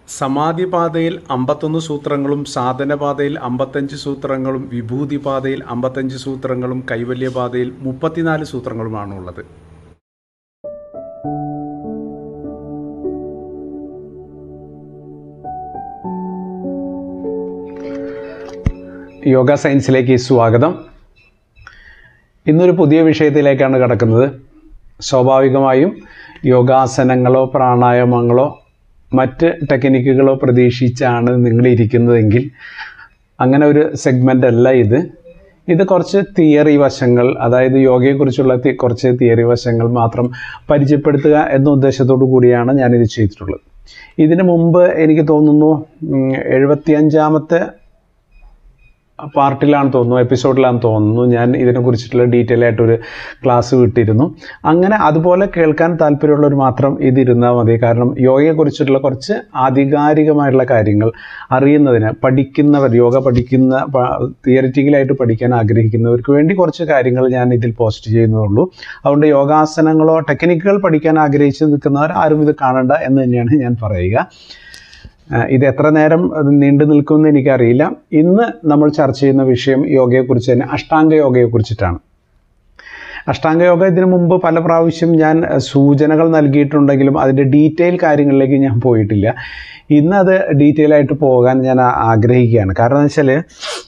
സമാധിപാതയിൽ അമ്പത്തൊന്ന് സൂത്രങ്ങളും സാധനപാതയിൽ അമ്പത്തഞ്ച് സൂത്രങ്ങളും വിഭൂതിപാതയിൽ അമ്പത്തഞ്ച് സൂത്രങ്ങളും കൈവല്യപാതയിൽ മുപ്പത്തിനാല് സൂത്രങ്ങളുമാണുള്ളത് യോഗ സയൻസിലേക്ക് സ്വാഗതം ഇന്നൊരു പുതിയ വിഷയത്തിലേക്കാണ് കടക്കുന്നത് സ്വാഭാവികമായും യോഗാസനങ്ങളോ പ്രാണായാമങ്ങളോ മറ്റ് ടെക്നിക്കുകളോ പ്രതീക്ഷിച്ചാണ് നിങ്ങൾ ഇരിക്കുന്നതെങ്കിൽ അങ്ങനെ ഒരു സെഗ്മെൻ്റ് അല്ല ഇത് ഇത് കുറച്ച് തിയറി വശങ്ങൾ അതായത് യോഗയെക്കുറിച്ചുള്ള തി- കുറച്ച് തിയറി വശങ്ങൾ മാത്രം പരിചയപ്പെടുത്തുക എന്ന ഉദ്ദേശത്തോടു കൂടിയാണ് ഞാനിത് ചെയ്തിട്ടുള്ളത് ഇതിനു മുമ്പ് എനിക്ക് തോന്നുന്നു ഉം, എഴുപത്തിയഞ്ചാമത്തെ പാർട്ടിലാണ് തോന്നുന്നു എപ്പിസോഡിലാണെന്ന് തോന്നുന്നു ഞാൻ ഇതിനെക്കുറിച്ചിട്ടുള്ള ഡീറ്റെയിൽ ആയിട്ടൊരു ക്ലാസ് വിട്ടിരുന്നു അങ്ങനെ അതുപോലെ കേൾക്കാൻ താല്പര്യമുള്ളവർ മാത്രം ഇതിരുന്നാൽ മതി കാരണം യോഗയെക്കുറിച്ചിട്ടുള്ള കുറച്ച് ആധികാരികമായിട്ടുള്ള കാര്യങ്ങൾ അറിയുന്നതിന് പഠിക്കുന്നവർ യോഗ പഠിക്കുന്ന തിയറിറ്റിക്കലായിട്ട് പഠിക്കാൻ ആഗ്രഹിക്കുന്നവർക്ക് വേണ്ടി കുറച്ച് കാര്യങ്ങൾ ഞാൻ ഇതിൽ പോസ്റ്റ് ചെയ്യുന്നതുള്ളൂ അതുകൊണ്ട് യോഗാസനങ്ങളോ ടെക്നിക്കുകൾ പഠിക്കാൻ ആഗ്രഹിച്ച് നിൽക്കുന്നവർ ആരും ഇത് കാണണ്ട എന്ന് തന്നെയാണ് ഞാൻ പറയുക ആ, ഇത് എത്ര നേരം അത് നീണ്ടു നിൽക്കുമെന്ന് എനിക്കറിയില്ല ഇന്ന് നമ്മൾ ചർച്ച ചെയ്യുന്ന വിഷയം യോഗയെക്കുറിച്ച് തന്നെ അഷ്ടാംഗ യോഗയെക്കുറിച്ചിട്ടാണ് അഷ്ടാംഗ യോഗ ഇതിനു മുമ്പ് പല പ്രാവശ്യം ഞാൻ അഹ്, സൂചനകൾ നൽകിയിട്ടുണ്ടെങ്കിലും അതിൻ്റെ ഡീറ്റെയിൽ കാര്യങ്ങളിലേക്ക് ഞാൻ പോയിട്ടില്ല ഇന്ന് അത് ഡീറ്റെയിൽ ആയിട്ട് പോകാൻ ഞാൻ ആ- ആഗ്രഹിക്കുകയാണ് കാരണം എന്ന് വെച്ചാൽ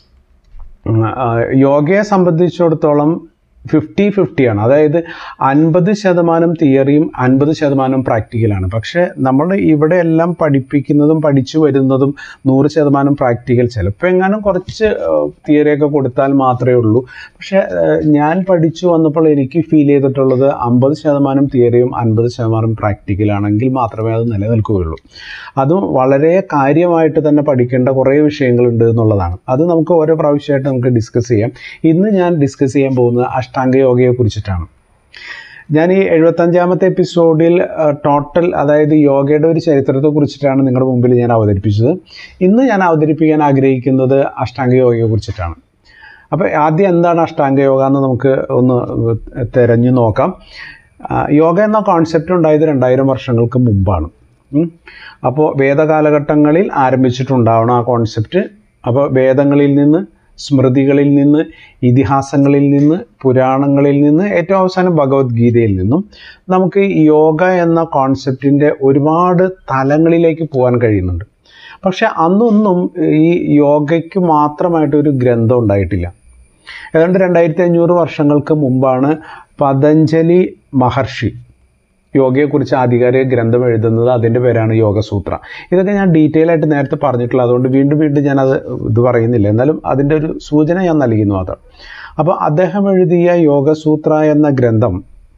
ഉം, ആ, യോഗയെ സംബന്ധിച്ചിടത്തോളം ഫിഫ്റ്റി ഫിഫ്റ്റിയാണ് അതായത് അൻപത് ശതമാനം തിയറിയും അൻപത് ശതമാനം പ്രാക്ടിക്കലാണ് പക്ഷേ നമ്മൾ ഇവിടെ എല്ലാം പഠിപ്പിക്കുന്നതും പഠിച്ചു വരുന്നതും നൂറ് ശതമാനം പ്രാക്ടിക്കൽ ചിലപ്പോൾ എങ്ങാനും കുറച്ച് തിയറിയൊക്കെ കൊടുത്താൽ മാത്രമേ ഉള്ളൂ പക്ഷേ ആ, ഞാൻ പഠിച്ചു വന്നപ്പോൾ എനിക്ക് ഫീൽ ചെയ്തിട്ടുള്ളത് അമ്പത് ശതമാനം തിയറിയും അൻപത് ശതമാനം പ്രാക്ടിക്കലാണെങ്കിൽ മാത്രമേ അത് നിലനിൽക്കുകയുള്ളൂ അതും വളരെ കാര്യമായിട്ട് തന്നെ പഠിക്കേണ്ട കുറേ വിഷയങ്ങളുണ്ട് എന്നുള്ളതാണ് അത് നമുക്ക് ഓരോ പ്രാവശ്യമായിട്ട് നമുക്ക് ഡിസ്കസ് ചെയ്യാം ഇന്ന് ഞാൻ ഡിസ്കസ് ചെയ്യാൻ പോകുന്നത് അഷ്ടാംഗ യോഗയെ കുറിച്ചിട്ടാണ് ഞാൻ ഈ എഴുപത്തഞ്ചാമത്തെ എപ്പിസോഡിൽ ടോട്ടൽ അതായത് യോഗയുടെ ഒരു ചരിത്രത്തെ കുറിച്ചിട്ടാണ് നിങ്ങളുടെ മുമ്പിൽ ഞാൻ അവതരിപ്പിച്ചത് ഇന്ന് ഞാൻ അവതരിപ്പിക്കാൻ ആഗ്രഹിക്കുന്നത് അഷ്ടാംഗ യോഗയെ കുറിച്ചിട്ടാണ് അപ്പോൾ ആദ്യം എന്താണ് അഷ്ടാംഗ യോഗ എന്ന് നമുക്ക് ഒന്ന് തിരഞ്ഞു നോക്കാം ആ, യോഗ എന്ന കോൺസെപ്റ്റ് ഉണ്ടായത് രണ്ടായിരം വർഷങ്ങൾക്ക് മുമ്പാണ് ഉം. അപ്പോൾ വേദകാലഘട്ടങ്ങളിൽ ആരംഭിച്ചിട്ടുണ്ടാവണം ആ കോൺസെപ്റ്റ് അപ്പോൾ വേദങ്ങളിൽ നിന്ന് സ്മൃതികളിൽ നിന്ന് ഇതിഹാസങ്ങളിൽ നിന്ന് പുരാണങ്ങളിൽ നിന്ന് ഏറ്റവും അവസാനം ഭഗവത്ഗീതയിൽ നിന്നും നമുക്ക് ഈ യോഗ എന്ന കോൺസെപ്റ്റിൻ്റെ ഒരുപാട് തലങ്ങളിലേക്ക് പോകാൻ കഴിയുന്നുണ്ട് പക്ഷെ അന്നൊന്നും ഈ യോഗയ്ക്ക് മാത്രമായിട്ട് ഒരു ഗ്രന്ഥം ഉണ്ടായിട്ടില്ല ഏതാണ്ട് രണ്ടായിരത്തി അഞ്ഞൂറ് വർഷങ്ങൾക്ക് മുമ്പാണ് പതഞ്ജലി മഹർഷി യോഗയെക്കുറിച്ച് ആധികാരിക ഗ്രന്ഥം എഴുതുന്നത് അതിൻ്റെ പേരാണ് യോഗസൂത്ര ഇതൊക്കെ ഞാൻ ഡീറ്റെയിൽ ആയിട്ട് നേരത്തെ പറഞ്ഞിട്ടുള്ള അതുകൊണ്ട് വീണ്ടും വീണ്ടും ഞാനത് ഇത് പറയുന്നില്ല എന്നാലും അതിൻ്റെ ഒരു സൂചന ഞാൻ നൽകുന്നു മാത്രം അപ്പോൾ അദ്ദേഹം എഴുതിയ യോഗസൂത്ര എന്ന ഗ്രന്ഥം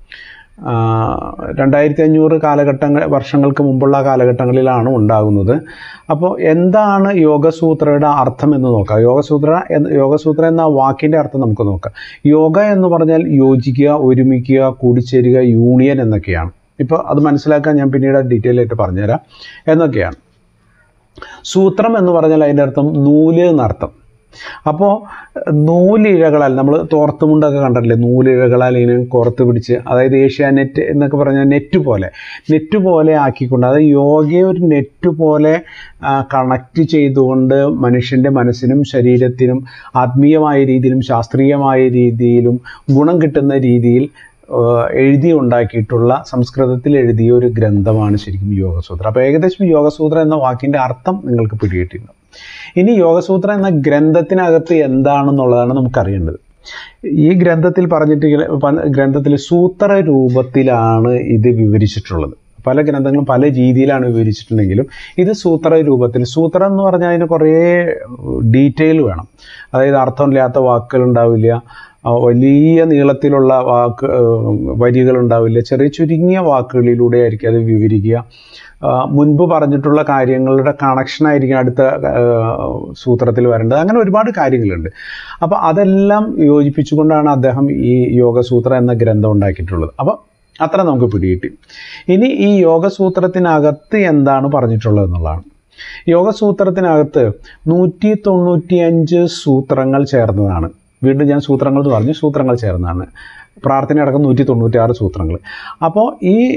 ആ, രണ്ടായിരത്തി അഞ്ഞൂറ് കാലഘട്ടങ്ങൾ വർഷങ്ങൾക്ക് മുമ്പുള്ള കാലഘട്ടങ്ങളിലാണ് ഉണ്ടാകുന്നത് അപ്പോൾ എന്താണ് യോഗസൂത്രയുടെ അർത്ഥം എന്ന് നോക്കാം യോഗസൂത്ര എന്ന യോഗസൂത്ര എന്ന വാക്കിൻ്റെ അർത്ഥം നമുക്ക് നോക്കാം യോഗ എന്ന് പറഞ്ഞാൽ യോജിക്കുക ഒരുമിക്കുക കൂടിച്ചേരുക യൂണിയൻ എന്നൊക്കെയാണ് ഇപ്പോൾ അത് മനസ്സിലാക്കാൻ ഞാൻ പിന്നീട് ഡീറ്റെയിൽ ആയിട്ട് പറഞ്ഞുതരാം എന്നൊക്കെയാണ് സൂത്രം എന്ന് പറഞ്ഞാൽ അതിൻ്റെ അർത്ഥം നൂല് എന്നർത്ഥം അപ്പോൾ നൂലിഴകളാൽ നമ്മൾ തോർത്തുമുണ്ടൊക്കെ കണ്ടിട്ടില്ലേ നൂലിഴകളാൽ ഇങ്ങനെ കോർത്ത് പിടിച്ച് അതായത് ഏഷ്യാനെറ്റ് എന്നൊക്കെ പറഞ്ഞാൽ നെറ്റ് പോലെ നെറ്റ് പോലെ ആക്കിക്കൊണ്ട് അതായത് യോഗയെ ഒരു നെറ്റ് പോലെ കണക്റ്റ് ചെയ്തുകൊണ്ട് മനുഷ്യൻ്റെ മനസ്സിനും ശരീരത്തിനും ആത്മീയമായ രീതിയിലും ശാസ്ത്രീയമായ രീതിയിലും ഗുണം കിട്ടുന്ന രീതിയിൽ ആഹ് എഴുതി ഉണ്ടാക്കിയിട്ടുള്ള സംസ്കൃതത്തിൽ എഴുതിയ ഒരു ഗ്രന്ഥമാണ് ശരിക്കും യോഗസൂത്ര അപ്പോൾ ഏകദേശം യോഗസൂത്ര എന്ന വാക്കിൻ്റെ അർത്ഥം നിങ്ങൾക്ക് പിടികിട്ടിട്ടുണ്ട് ഇനി യോഗസൂത്ര എന്ന ഗ്രന്ഥത്തിനകത്ത് എന്താണെന്നുള്ളതാണ് നമുക്കറിയേണ്ടത് ഈ ഗ്രന്ഥത്തിൽ പറഞ്ഞിട്ട് ഗ്രന്ഥത്തിൽ സൂത്ര രൂപത്തിലാണ് ഇത് വിവരിച്ചിട്ടുള്ളത് പല ഗ്രന്ഥങ്ങളും പല രീതിയിലാണ് വിവരിച്ചിട്ടുണ്ടെങ്കിലും ഇത് സൂത്ര രൂപത്തിൽ സൂത്രം എന്ന് പറഞ്ഞാൽ അതിന് കുറേ ഡീറ്റെയിൽ വേണം അതായത് അർത്ഥമില്ലാത്ത വാക്കുകൾ ഉണ്ടാവില്ല ആ, വലിയ നീളത്തിലുള്ള വാക്ക് വരികൾ ഉണ്ടാവില്ല ചെറിയ ചുരുങ്ങിയ വാക്കുകളിലൂടെ ആയിരിക്കും അത് വിവരിക്കുക ആ, മുൻപ് പറഞ്ഞിട്ടുള്ള കാര്യങ്ങളുടെ കണക്ഷനായിരിക്കും അടുത്ത ആ, സൂത്രത്തിൽ വരേണ്ടത് അങ്ങനെ ഒരുപാട് കാര്യങ്ങളുണ്ട് അപ്പോൾ അതെല്ലാം യോജിപ്പിച്ചുകൊണ്ടാണ് അദ്ദേഹം ഈ യോഗസൂത്ര എന്ന ഗ്രന്ഥം ഉണ്ടാക്കിയിട്ടുള്ളത് അപ്പോൾ അത്ര നമുക്ക് പിടികിട്ടി ഇനി ഈ യോഗസൂത്രത്തിനകത്ത് എന്താണ് പറഞ്ഞിട്ടുള്ളത് എന്നുള്ളതാണ് യോഗസൂത്രത്തിനകത്ത് നൂറ്റി തൊണ്ണൂറ്റിയഞ്ച് സൂത്രങ്ങൾ ചേർന്നതാണ് വീണ്ടും ഞാൻ സൂത്രങ്ങൾ എന്ന് പറഞ്ഞു സൂത്രങ്ങൾ ചേർന്നതാണ് പ്രാർത്ഥന അടക്കം നൂറ്റി തൊണ്ണൂറ്റിയാറ് സൂത്രങ്ങൾ അപ്പോൾ ഈ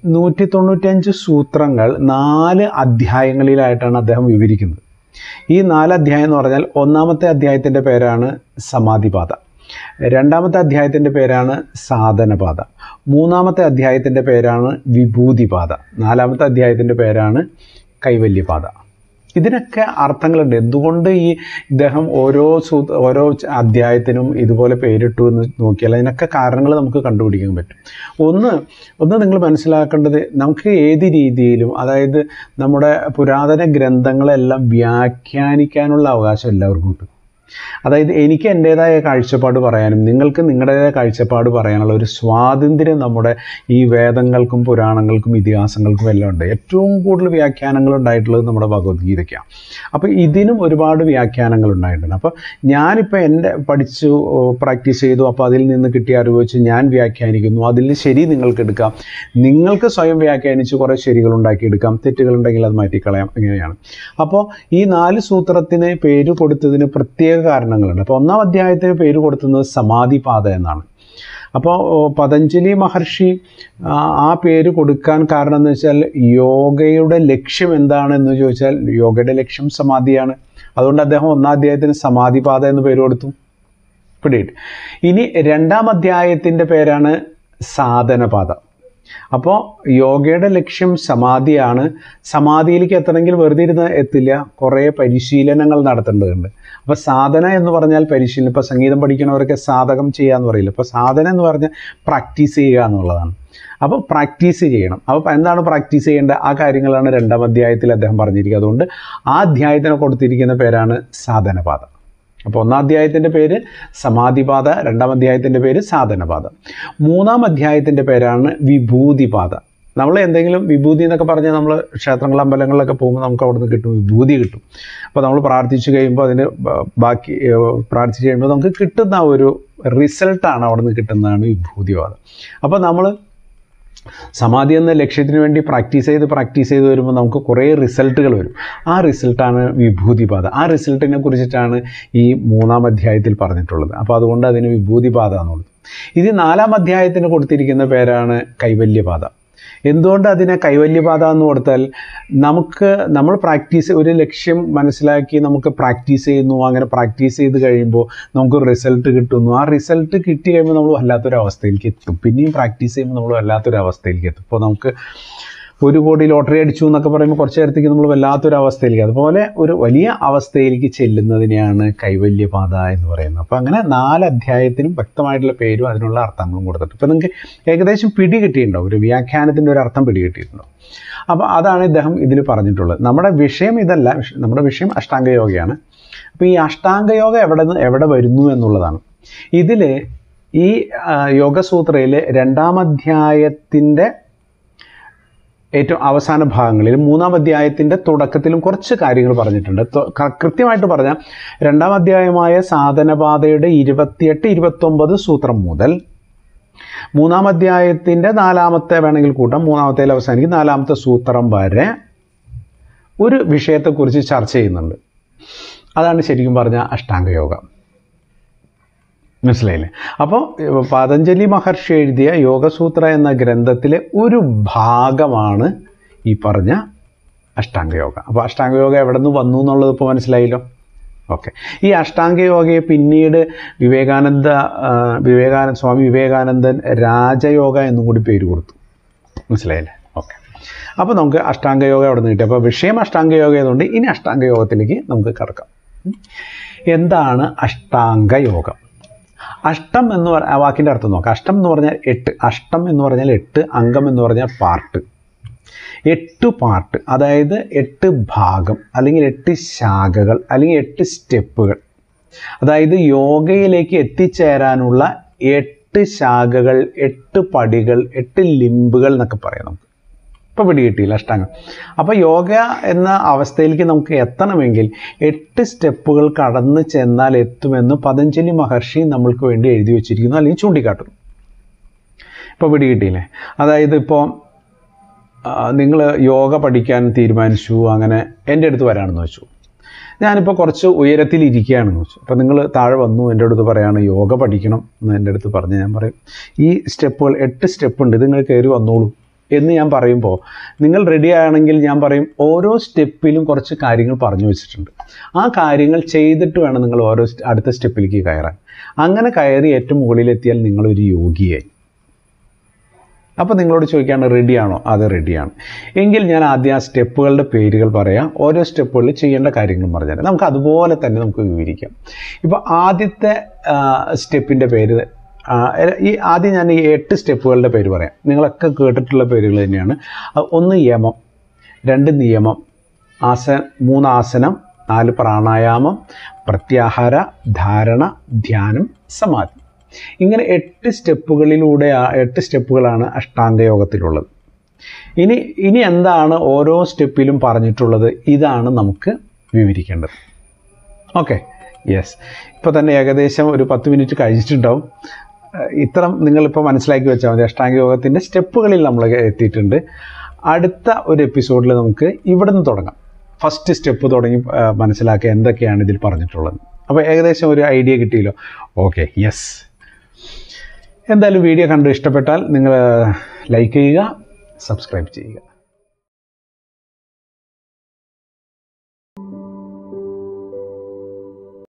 നൂറ്റി തൊണ്ണൂറ്റഞ്ച് സൂത്രങ്ങൾ നാല് അധ്യായങ്ങളിലായിട്ടാണ് അദ്ദേഹം വിവരിക്കുന്നത് ഈ നാല് അധ്യായം എന്ന് പറഞ്ഞാൽ ഒന്നാമത്തെ അധ്യായത്തിൻ്റെ പേരാണ് സമാധിപാത രണ്ടാമത്തെ അധ്യായത്തിൻ്റെ പേരാണ് സാധനപാത മൂന്നാമത്തെ അധ്യായത്തിൻ്റെ പേരാണ് വിഭൂതിപാത നാലാമത്തെ അധ്യായത്തിൻ്റെ പേരാണ് കൈവല്യപാത ഇതിനൊക്കെ അർത്ഥങ്ങളുണ്ട് എന്തുകൊണ്ട് ഈ ഇദ്ദേഹം ഓരോ സൂ ഓരോ ച- അധ്യായത്തിനും ഇതുപോലെ പേരിട്ടു എന്ന് നോക്കിയാൽ അതിനൊക്കെ കാരണങ്ങൾ നമുക്ക് കണ്ടുപിടിക്കാൻ പറ്റും ഒന്ന് ഒന്ന് നിങ്ങൾ മനസ്സിലാക്കേണ്ടത് നമുക്ക് ഏത് രീതിയിലും അതായത് നമ്മുടെ പുരാതന ഗ്രന്ഥങ്ങളെല്ലാം വ്യാഖ്യാനിക്കാനുള്ള അവകാശം എല്ലാവർക്കും ഉണ്ട് അതായത് എനിക്ക് എൻ്റേതായ കാഴ്ചപ്പാട് പറയാനും നിങ്ങൾക്ക് നിങ്ങളുടേതായ കാഴ്ചപ്പാട് പറയാനുള്ള ഒരു സ്വാതന്ത്ര്യം നമ്മുടെ ഈ വേദങ്ങൾക്കും പുരാണങ്ങൾക്കും ഇതിഹാസങ്ങൾക്കും എല്ലാം ഉണ്ട് ഏറ്റവും കൂടുതൽ വ്യാഖ്യാനങ്ങൾ ഉണ്ടായിട്ടുള്ളത് നമ്മുടെ ഭഗവത്ഗീതയ്ക്കാണ് അപ്പോൾ ഇതിനും ഒരുപാട് വ്യാഖ്യാനങ്ങൾ ഉണ്ടായിട്ടുണ്ട് അപ്പോൾ ഞാനിപ്പോൾ എൻ്റെ പഠിച്ചു പ്രാക്ടീസ് ചെയ്തു അപ്പോൾ അതിൽ നിന്ന് കിട്ടിയ അറിവ് വെച്ച് ഞാൻ വ്യാഖ്യാനിക്കുന്നു അതിൽ ശരി നിങ്ങൾക്ക് എടുക്കാം നിങ്ങൾക്ക് സ്വയം വ്യാഖ്യാനിച്ച് കുറേ ശരികൾ ഉണ്ടാക്കിയെടുക്കാം തെറ്റുകളുണ്ടെങ്കിൽ അത് മാറ്റിക്കളയാം ഇങ്ങനെയാണ് അപ്പോൾ ഈ നാല് സൂത്രത്തിന് പേര് കൊടുത്തതിന് പ്രത്യേക കാരണങ്ങളുണ്ട് അപ്പോൾ ഒന്നാം അധ്യായത്തിന് പേര് കൊടുക്കുന്നത് സമാധിപാത എന്നാണ് അപ്പോൾ ഓ, പതഞ്ജലി മഹർഷി ആ, ആ പേര് കൊടുക്കാൻ കാരണം എന്ന് വെച്ചാൽ യോഗയുടെ ലക്ഷ്യം എന്താണെന്ന് ചോദിച്ചാൽ യോഗയുടെ ലക്ഷ്യം സമാധിയാണ് അതുകൊണ്ട് അദ്ദേഹം ഒന്നാം അധ്യായത്തിന് സമാധിപാത എന്ന് പേര് കൊടുത്തു പിടിയിട്ട് ഇനി രണ്ടാം അധ്യായത്തിൻ്റെ പേരാണ് സാധനപാത അപ്പോൾ യോഗയുടെ ലക്ഷ്യം സമാധിയാണ് സമാധിയിലേക്ക് എത്തണമെങ്കിൽ വെറുതെ ഇരുന്ന് എത്തില്ല കുറേ പരിശീലനങ്ങൾ നടത്തേണ്ടതുണ്ട് അപ്പോൾ സാധന എന്ന് പറഞ്ഞാൽ പരിശീലനം ഇപ്പോൾ സംഗീതം പഠിക്കണവരൊക്കെ സാധകം ചെയ്യുക എന്ന് പറയില്ല അപ്പോൾ സാധന എന്ന് പറഞ്ഞാൽ പ്രാക്ടീസ് ചെയ്യുക എന്നുള്ളതാണ് അപ്പോൾ പ്രാക്ടീസ് ചെയ്യണം അപ്പോൾ എന്താണ് പ്രാക്ടീസ് ചെയ്യേണ്ടത് ആ കാര്യങ്ങളാണ് രണ്ടാം അധ്യായത്തിൽ അദ്ദേഹം പറഞ്ഞിരിക്കുക അതുകൊണ്ട് ആ അധ്യായത്തിന് കൊടുത്തിരിക്കുന്ന പേരാണ് സാധനപാത അപ്പോൾ ഒന്നാം അധ്യായത്തിൻ്റെ പേര് സമാധിപാത രണ്ടാം അധ്യായത്തിൻ്റെ പേര് സാധനപാത മൂന്നാം അധ്യായത്തിൻ്റെ പേരാണ് വിഭൂതിപാത നമ്മൾ എന്തെങ്കിലും വിഭൂതി എന്നൊക്കെ പറഞ്ഞാൽ നമ്മൾ ക്ഷേത്രങ്ങൾ അമ്പലങ്ങളിലൊക്കെ പോകുമ്പോൾ നമുക്ക് അവിടെ നിന്ന് കിട്ടും വിഭൂതി കിട്ടും അപ്പോൾ നമ്മൾ പ്രാർത്ഥിച്ചു കഴിയുമ്പോൾ അതിന് ബ- ബാക്കി ഏഹ്, പ്രാർത്ഥിച്ച് കഴിയുമ്പോൾ നമുക്ക് കിട്ടുന്ന ഒരു റിസൾട്ടാണ് അവിടെ നിന്ന് കിട്ടുന്നതാണ് വിഭൂതിവാദം അപ്പോൾ നമ്മൾ സമാധി എന്ന ലക്ഷ്യത്തിന് വേണ്ടി പ്രാക്ടീസ് ചെയ്ത് പ്രാക്ടീസ് ചെയ്ത് വരുമ്പോൾ നമുക്ക് കുറേ റിസൾട്ടുകൾ വരും ആ റിസൾട്ടാണ് വിഭൂതിപാത ആ റിസൾട്ടിനെ കുറിച്ചിട്ടാണ് ഈ മൂന്നാം അധ്യായത്തിൽ പറഞ്ഞിട്ടുള്ളത് അപ്പോൾ അതുകൊണ്ട് അതിന് വിഭൂതിപാത എന്നുള്ളത് ഇത് നാലാം അധ്യായത്തിന് കൊടുത്തിരിക്കുന്ന പേരാണ് കൈവല്യപാത എന്തുകൊണ്ട് അതിനെ കൈവല്യപാത എന്ന് കൊടുത്താൽ നമുക്ക് നമ്മൾ പ്രാക്ടീസ് ഒരു ലക്ഷ്യം മനസ്സിലാക്കി നമുക്ക് പ്രാക്ടീസ് ചെയ്യുന്നു അങ്ങനെ പ്രാക്ടീസ് ചെയ്ത് കഴിയുമ്പോൾ നമുക്ക് റിസൾട്ട് കിട്ടുന്നു ആ റിസൾട്ട് കിട്ടി കഴിയുമ്പോൾ നമ്മൾ വല്ലാത്തൊരു അവസ്ഥയിലേക്ക് എത്തും പിന്നെയും പ്രാക്ടീസ് ചെയ്യുമ്പോൾ നമ്മൾ വല്ലാത്തൊരു അവസ്ഥയിലേക്ക് എത്തും ഇപ്പോൾ നമുക്ക് ഒരു കോടി ലോട്ടറി അടിച്ചു എന്നൊക്കെ പറയുമ്പോൾ കുറച്ച് നേരത്തേക്ക് നമ്മൾ വല്ലാത്തൊരു അവസ്ഥയിലേക്ക് അതുപോലെ ഒരു വലിയ അവസ്ഥയിലേക്ക് ചെല്ലുന്നതിനെയാണ് കൈവല്യപാത എന്ന് പറയുന്നത് അപ്പോൾ അങ്ങനെ നാല് അധ്യായത്തിനും വ്യക്തമായിട്ടുള്ള പേരും അതിനുള്ള അർത്ഥങ്ങളും കൊടുത്തിട്ട് ഇപ്പോൾ നിങ്ങൾക്ക് ഏകദേശം പിടി കിട്ടിയിട്ടുണ്ടാവും ഒരു വ്യാഖ്യാനത്തിൻ്റെ ഒരു അർത്ഥം പിടി കിട്ടിയിട്ടുണ്ടാവും അപ്പോൾ അതാണ് ഇദ്ദേഹം ഇതിൽ പറഞ്ഞിട്ടുള്ളത് നമ്മുടെ വിഷയം ഇതല്ല വിഷ- നമ്മുടെ വിഷയം അഷ്ടാംഗ യോഗയാണ് അപ്പോൾ ഈ അഷ്ടാംഗ യോഗ എവിടെ നിന്ന് എവിടെ വരുന്നു എന്നുള്ളതാണ് ഇതിൽ ഈ ആ, യോഗസൂത്രയിൽ രണ്ടാം അധ്യായത്തിൻ്റെ ഏറ്റവും അവസാന ഭാഗങ്ങളിൽ മൂന്നാം അധ്യായത്തിൻ്റെ തുടക്കത്തിലും കുറച്ച് കാര്യങ്ങൾ പറഞ്ഞിട്ടുണ്ട് തൊ- ക- കൃത്യമായിട്ട് പറഞ്ഞാൽ രണ്ടാം അധ്യായമായ സാധനപാതയുടെ ഇരുപത്തിയെട്ട് ഇരുപത്തൊമ്പത് സൂത്രം മുതൽ മൂന്നാം അധ്യായത്തിൻ്റെ നാലാമത്തെ വേണമെങ്കിൽ കൂട്ടാം മൂന്നാമത്തേൽ അവസാനിക്കും നാലാമത്തെ സൂത്രം വരെ ഒരു വിഷയത്തെക്കുറിച്ച് ചർച്ച ചെയ്യുന്നുണ്ട് അതാണ് ശരിക്കും പറഞ്ഞ അഷ്ടാംഗയോഗ മനസ്സിലായില്ലേ അപ്പോൾ പതഞ്ജലി മഹർഷി എഴുതിയ യോഗസൂത്ര എന്ന ഗ്രന്ഥത്തിലെ ഒരു ഭാഗമാണ് ഈ പറഞ്ഞ അഷ്ടാംഗയോഗ അപ്പോൾ അഷ്ടാംഗയോഗ എവിടെ നിന്ന് വന്നു എന്നുള്ളത് ഇപ്പോൾ മനസ്സിലായല്ലോ ഓക്കെ ഈ അഷ്ടാംഗയോഗയെ പിന്നീട് വിവേകാനന്ദ ആ, വിവേകാനന്ദ സ്വാമി വിവേകാനന്ദൻ രാജയോഗ എന്നും കൂടി പേര് കൊടുത്തു മനസ്സിലായില്ലേ ഓക്കെ അപ്പോൾ നമുക്ക് അഷ്ടാംഗയോഗ അവിടെ നിന്ന് കിട്ടി അപ്പോൾ വിഷയം അഷ്ടാംഗയോഗ ആയതുകൊണ്ട് ഇനി അഷ്ടാംഗയോഗത്തിലേക്ക് നമുക്ക് കടക്കാം ഉം. എന്താണ് അഷ്ടാംഗയോഗം അഷ്ടം എന്ന് പറ ആ വാക്കിൻ്റെ അർത്ഥം നോക്കാം അഷ്ടം എന്ന് പറഞ്ഞാൽ എട്ട് അഷ്ടം എന്ന് പറഞ്ഞാൽ എട്ട് അംഗം എന്ന് പറഞ്ഞാൽ പാർട്ട് എട്ട് പാർട്ട് അതായത് എട്ട് ഭാഗം അല്ലെങ്കിൽ എട്ട് ശാഖകൾ അല്ലെങ്കിൽ എട്ട് സ്റ്റെപ്പുകൾ അതായത് യോഗയിലേക്ക് എത്തിച്ചേരാനുള്ള എട്ട് ശാഖകൾ എട്ട് പടികൾ എട്ട് ലിംബുകൾ എന്നൊക്കെ പറയാം നമുക്ക് ഇപ്പോൾ പിടികിട്ടിയില്ല അഷ്ടാംഗം അപ്പോൾ യോഗ എന്ന അവസ്ഥയിലേക്ക് നമുക്ക് എത്തണമെങ്കിൽ എട്ട് സ്റ്റെപ്പുകൾ കടന്നു ചെന്നാൽ എത്തുമെന്ന് പതഞ്ജലി മഹർഷി നമ്മൾക്ക് വേണ്ടി എഴുതി വെച്ചിരിക്കുന്നു അല്ലെങ്കിൽ ചൂണ്ടിക്കാട്ടുന്നു ഇപ്പോൾ പിടികിട്ടിയില്ലേ അതായത് ഇപ്പോൾ നിങ്ങൾ യോഗ പഠിക്കാൻ തീരുമാനിച്ചു അങ്ങനെ എൻ്റെ അടുത്ത് വരാമെന്ന് വെച്ചു ഞാനിപ്പോൾ കുറച്ച് ഉയരത്തിൽ ഇരിക്കുകയാണെന്ന് വെച്ചു അപ്പോൾ നിങ്ങൾ താഴെ വന്നു എൻ്റെ അടുത്ത് പറയാണ് യോഗ പഠിക്കണം എന്ന് എൻ്റെ അടുത്ത് പറഞ്ഞ് ഞാൻ പറയും ഈ സ്റ്റെപ്പുകൾ എട്ട് സ്റ്റെപ്പ് ഉണ്ട് ഇത് നിങ്ങൾ കയറി വന്നോളൂ എന്ന് ഞാൻ പറയുമ്പോൾ നിങ്ങൾ റെഡി ആണെങ്കിൽ ഞാൻ പറയും ഓരോ സ്റ്റെപ്പിലും കുറച്ച് കാര്യങ്ങൾ പറഞ്ഞു വെച്ചിട്ടുണ്ട് ആ കാര്യങ്ങൾ ചെയ്തിട്ട് വേണം നിങ്ങൾ ഓരോ സ്റ്റ- അടുത്ത സ്റ്റെപ്പിലേക്ക് കയറാൻ അങ്ങനെ കയറി ഏറ്റവും മുകളിലെത്തിയാൽ നിങ്ങളൊരു യോഗിയായി അപ്പോൾ നിങ്ങളോട് ചോദിക്കുകയാണ് റെഡിയാണോ അത് റെഡിയാണ് എങ്കിൽ ഞാൻ ആദ്യം ആ സ്റ്റെപ്പുകളുടെ പേരുകൾ പറയാം ഓരോ സ്റ്റെപ്പുകളിൽ ചെയ്യേണ്ട കാര്യങ്ങളും പറഞ്ഞുതരാം നമുക്ക് അതുപോലെ തന്നെ നമുക്ക് വിവരിക്കാം ഇപ്പോൾ ആദ്യത്തെ സ്റ്റെപ്പിൻ്റെ പേര് ആ, ഈ ആദ്യം ഞാൻ ഈ എട്ട് സ്റ്റെപ്പുകളുടെ പേര് പറയാം നിങ്ങളൊക്കെ കേട്ടിട്ടുള്ള പേരുകൾ തന്നെയാണ് അത് ഒന്ന് യമം രണ്ട് നിയമം ആസ മൂന്ന് ആസനം നാല് പ്രാണായാമം പ്രത്യാഹാര ധാരണ ധ്യാനം സമാധി ഇങ്ങനെ എട്ട് സ്റ്റെപ്പുകളിലൂടെ ആ- എട്ട് സ്റ്റെപ്പുകളാണ് അഷ്ടാംഗയോഗത്തിലുള്ളത് ഇനി ഇനി എന്താണ് ഓരോ സ്റ്റെപ്പിലും പറഞ്ഞിട്ടുള്ളത് ഇതാണ് നമുക്ക് വിവരിക്കേണ്ടത് ഓക്കെ യെസ് ഇപ്പോൾ തന്നെ ഏകദേശം ഒരു പത്ത് മിനിറ്റ് കഴിച്ചിട്ടുണ്ടാവും ഏഹ് ഇത്രം നിങ്ങളിപ്പോൾ മനസ്സിലാക്കി വെച്ചാൽ മതി അഷ്ടാംഗ യോഗത്തിൻ്റെ സ്റ്റെപ്പുകളിൽ നമ്മൾ എത്തിയിട്ടുണ്ട് അടുത്ത ഒരു എപ്പിസോഡിൽ നമുക്ക് ഇവിടെ നിന്ന് തുടങ്ങാം ഫസ്റ്റ് സ്റ്റെപ്പ് തുടങ്ങി ഏഹ് മനസ്സിലാക്കുക എന്തൊക്കെയാണ് ഇതിൽ പറഞ്ഞിട്ടുള്ളത് അപ്പോൾ ഏകദേശം ഒരു ഐഡിയ കിട്ടിയല്ലോ ഓക്കെ യെസ് എന്തായാലും വീഡിയോ കണ്ട് ഇഷ്ടപ്പെട്ടാൽ നിങ്ങൾ ലൈക്ക് ചെയ്യുക സബ്സ്ക്രൈബ് ചെയ്യുക